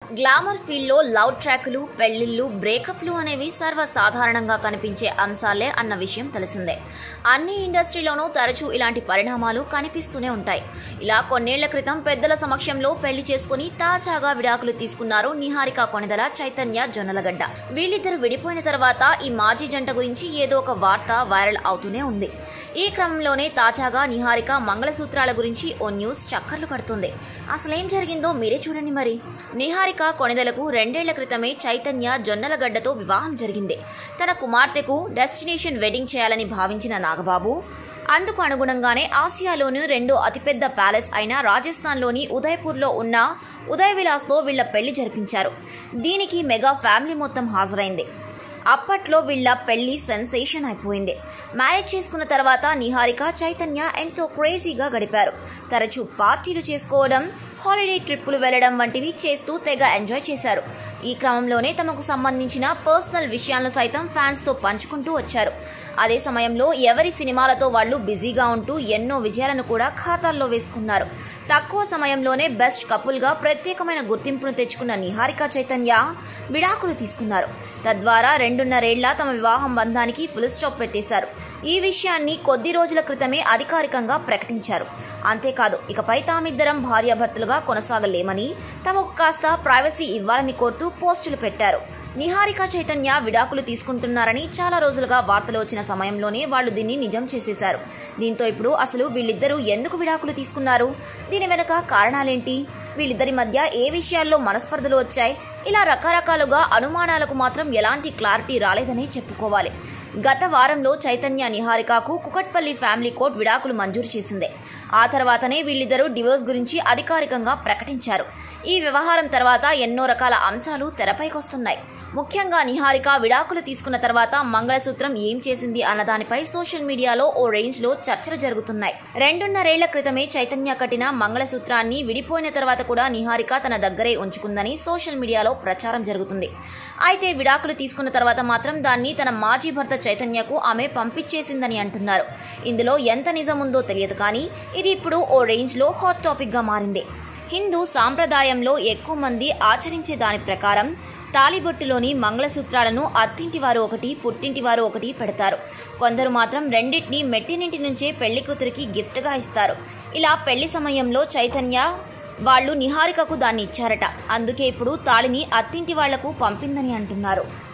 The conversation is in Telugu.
గ్లామర్ ఫీల్డ్లో లవ్ ట్రాక్లు పెళ్లిళ్ళు బ్రేకప్లు అనేవి సర్వసాధారణంగా కనిపించే అంశాలే అన్న విషయం తెలిసిందే అన్ని ఇండస్ట్రీలోనూ తరచూ ఇలాంటి పరిణామాలు కనిపిస్తూనే ఉంటాయి ఇలా కొన్నేళ్ల క్రితం పెద్దల సమక్షంలో పెళ్లి చేసుకుని తాజాగా విడాకులు తీసుకున్నారు నిహారిక కొణిదల చైతన్య జొన్నలగడ్డ వీళ్ళిద్దరు విడిపోయిన తర్వాత ఈ మాజీ జంట గురించి ఏదో ఒక వార్త వైరల్ అవుతూనే ఉంది ఈ క్రమంలోనే తాజాగా నిహారిక మంగళసూత్రాల గురించి ఓ న్యూస్ చక్కర్లు కడుతుంది అసలేం జరిగిందో మీరే చూడండి మరి నిహారిక కొణిదలకు రెండేళ్ల క్రితమే చైతన్య జొన్నలగడ్డతో వివాహం జరిగింది తన కుమార్తెకు డెస్టినేషన్ వెడ్డింగ్ చేయాలని భావించిన నాగబాబు అందుకు అనుగుణంగానే ఆసియాలోని రెండో అతిపెద్ద ప్యాలెస్ అయిన రాజస్థాన్లోని ఉదయ్పూర్లో ఉన్న ఉదయ్ విలాస్లో వీళ్ల పెళ్లి జరిపించారు దీనికి మెగా ఫ్యామిలీ మొత్తం హాజరైంది అప్పట్లో వీళ్ళ పెళ్లి సెన్సేషన్ అయిపోయింది మ్యారేజ్ చేసుకున్న తర్వాత నిహారిక చైతన్య ఎంతో క్రేజీగా గడిపారు తరచూ పార్టీలు చేసుకోవడం హాలిడే ట్రిప్పులు వెళ్లడం వంటివి చేస్తూ తెగ ఎంజాయ్ చేశారు ఈ క్రమంలోనే తమకు సంబంధించిన పర్సనల్ విషయాలను సైతం ఫ్యాన్స్తో పంచుకుంటూ వచ్చారు అదే సమయంలో ఎవరి సినిమాలతో వాళ్ళు బిజీగా ఉంటూ ఎన్నో విజయాలను కూడా ఖాతాల్లో వేసుకున్నారు తక్కువ సమయంలోనే బెస్ట్ కపుల్గా ప్రత్యేకమైన గుర్తింపును తెచ్చుకున్న నిహారిక చైతన్య విడాకులు తీసుకున్నారు తద్వారా రెండున్నరేళ్ల తమ వివాహం బంధానికి ఫుల్ స్టాప్ పెట్టేశారు ఈ విషయాన్ని కొద్ది రోజుల క్రితమే అధికారికంగా ప్రకటించారు అంతేకాదు ఇకపై తామిద్దరం భార్యాభర్తలుగా కొనసాగలేమని తమకు కాస్త ప్రైవసీ ఇవ్వాలని కోరుతూ పోస్టులు పెట్టారు నిహారిక చైతన్య విడాకులు తీసుకుంటున్నారని చాలా రోజులుగా వార్తలు వచ్చిన సమయంలోనే వాళ్ళు దీన్ని నిజం చేసేశారు దీంతో ఇప్పుడు అసలు వీళ్ళిద్దరూ ఎందుకు విడాకులు తీసుకున్నారు దీని వెనుక కారణాలేంటి వీళ్ళిద్దరి మధ్య ఏ విషయాల్లో మనస్పర్ధలు వచ్చాయి ఇలా రకరకాలుగా అనుమానాలకు మాత్రం ఎలాంటి క్లారిటీ రాలేదనే చెప్పుకోవాలి గత వారంలో చైతన్య నిహారికకు కుకట్పల్లి ఫ్యామిలీ కోర్టు విడాకులు మంజూరు చేసింది ఆ తర్వాతనే వీళ్ళిద్దరూ డివోర్స్ గురించి అధికారికంగా ప్రకటించారు ఈ వ్యవహారం తర్వాత ఎన్నో రకాల అంశాలు తెరపైకొస్తున్నాయి ముఖ్యంగా నిహారిక విడాకులు తీసుకున్న తర్వాత మంగళసూత్రం ఏం చేసింది అన్న దానిపై సోషల్ మీడియాలో ఓ రేంజ్ లో చర్చలు జరుగుతున్నాయి రెండున్నరేళ్ల క్రితమే చైతన్య కట్టిన మంగళసూత్రాన్ని విడిపోయిన తర్వాత కూడా నిహారిక తన దగ్గరే ఉంచుకుందని సోషల్ మీడియాలో ప్రచారం జరుగుతుంది అయితే విడాకులు తీసుకున్న తర్వాత మాత్రం దాన్ని తన మాజీ భర్త చైతన్యకు ఆమె పంపించేసిందని అంటున్నారు ఇందులో ఎంత నిజం ఉందో తెలియదు కానీ ఇది ఇప్పుడు ఓ రేంజ్లో హాట్ టాపిక్గా మారింది హిందూ సాంప్రదాయంలో ఎక్కువ మంది ఆచరించే దాని ప్రకారం తాలిబొట్టులోని మంగళసూత్రాలను అత్తింటి వారు ఒకటి పుట్టింటి వారు ఒకటి పెడతారు కొందరు మాత్రం రెండింటిని మెట్టినింటి నుంచే పెళ్లి కూతురికి గిఫ్ట్గా ఇస్తారు ఇలా పెళ్లి సమయంలో చైతన్య వాళ్ళు నిహారికకు దాన్ని ఇచ్చారట అందుకే ఇప్పుడు తాళిని అత్తింటి వాళ్లకు పంపిందని అంటున్నారు